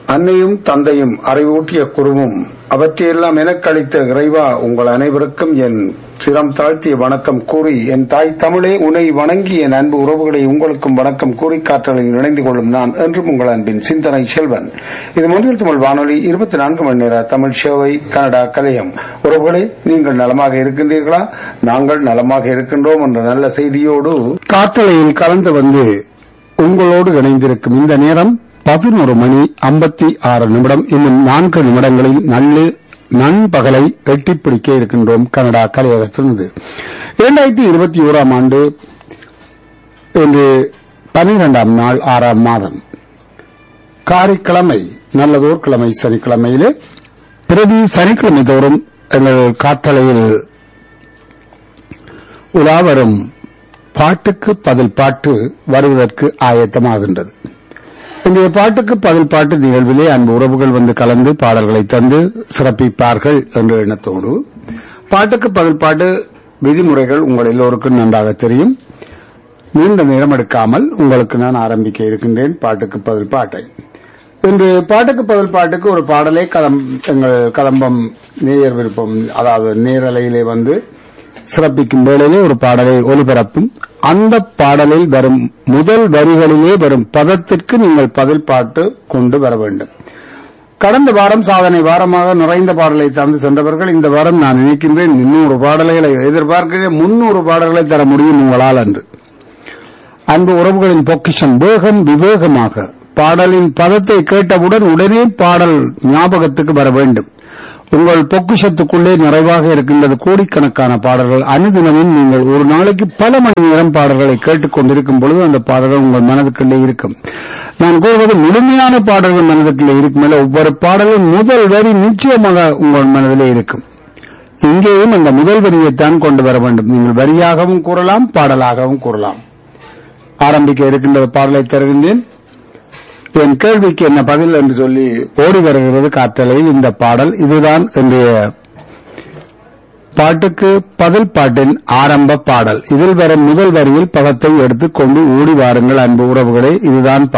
அன்னையும் தந்தையும் அறிவூட்டிய குருவும் அவற்றையெல்லாம் எனக்களித்த இறைவா உங்கள் அனைவருக்கும் என் சிரம் தாழ்த்திய வணக்கம் கூறி என் தாய் தமிழே உன்னை வணங்கி என் அன்பு உறவுகளை உங்களுக்கும் வணக்கம் கூறி காற்றலில் இணைந்து கொள்ளும் நான் என்றும் உங்கள் அன்பின் சிந்தனை செல்வன் இது மொழியில் தமிழ் வானொலி இருபத்தி நான்கு மணி நேர தமிழ் ஷோவை கனடா கலையம் உறவுகளே நீங்கள் நலமாக இருக்கின்றீர்களா நாங்கள் நலமாக இருக்கின்றோம் என்ற நல்ல செய்தியோடு காற்றலையில் கலந்து வந்து உங்களோடு இணைந்திருக்கும் இந்த நேரம் பதினோரு மணி ஐம்பத்தி ஆறு நிமிடம் இன்னும் நான்கு நிமிடங்களில் நல்ல நண்பகலை எட்டிப் பிடிக்க இருக்கின்றோம் கனடா கலையகத்திலிருந்து இரண்டாயிரத்தி இருபத்தி ஓராம் ஆண்டு இன்று பனிரெண்டாம் நாள் ஆறாம் மாதம் காரைக்கிழமை நல்லதோர் கிழமை சனிக்கிழமையிலே பிரதி சனிக்கிழமை தோறும் எங்கள் காற்றலையில் உலாவரும் பாட்டுக்கு பதில் பாட்டு வருவதற்கு ஆயத்தமாகின்றது இன்றைய பாட்டுக்கு பதில் பாட்டு நிகழ்விலே அன்பு உறவுகள் வந்து கலந்து பாடல்களை தந்து சிறப்பிப்பார்கள் என்ற எண்ணத்தோடு பாட்டுக்கு பதில் பாட்டு விதிமுறைகள் உங்கள் எல்லோருக்கும் நன்றாக தெரியும் நீண்ட நேரம் எடுக்காமல் உங்களுக்கு நான் ஆரம்பிக்க இருக்கின்றேன் பாட்டுக்கு பதில் பாட்டை இன்று பாட்டுக்கு பதில் பாட்டுக்கு ஒரு பாடலை கதம் எங்கள் கதம்பம் நேயர் விருப்பம் அதாவது நேரலையிலே வந்து சிறப்பிக்கும் வேளையிலே ஒரு பாடலை ஒலிபரப்பும் அந்த பாடலில் வரும் முதல் வரிகளிலே வரும் பதத்திற்கு நீங்கள் பதில் பாட்டு கொண்டு வர வேண்டும் கடந்த வாரம் சாதனை வாரமாக நிறைந்த பாடலை தந்து சென்றவர்கள் இந்த வாரம் நான் நினைக்கின்றேன் முன்னூறு பாடல்களை எதிர்பார்க்கிறேன் முன்னூறு பாடல்களை தர முடியும் உங்களால் என்று அன்பு உறவுகளின் பொக்கிஷம் வேகம் விவேகமாக பாடலின் பதத்தை கேட்டவுடன் உடனே பாடல் ஞாபகத்துக்கு வர வேண்டும் உங்கள் பொக்கிஷத்துக்குள்ளே நிறைவாக இருக்கின்றது கோடிக்கணக்கான பாடல்கள் அனுதினமும் நீங்கள் ஒரு நாளைக்கு பல மணி நேரம் பாடல்களை கேட்டுக் கொண்டிருக்கும் பொழுது அந்த பாடல்கள் உங்கள் மனதுக்குள்ளே இருக்கும் நான் கூறுவது முழுமையான பாடல்கள் மனதுக்குள்ளே இருக்கும் அல்ல ஒவ்வொரு பாடலும் முதல் வரி நிச்சயமாக உங்கள் மனதிலே இருக்கும் இங்கேயும் அந்த முதல் வரியைத்தான் கொண்டு வர வேண்டும் நீங்கள் வரியாகவும் கூறலாம் பாடலாகவும் கூறலாம் ஆரம்பிக்க இருக்கின்ற பாடலை தருகின்றேன் என் கேள்விக்கு என்ன பதில் என்று சொல்லி ஓடி வருகிறது காற்றலையில் இந்த பாடல் இதுதான் இன்றைய பாட்டுக்கு பதில் பாட்டின் ஆரம்ப பாடல் இதில் வரும் முதல் வரியில் பதத்தை எடுத்துக்கொண்டு ஓடி வாருங்கள் அன்பு உறவுகளே இதுதான்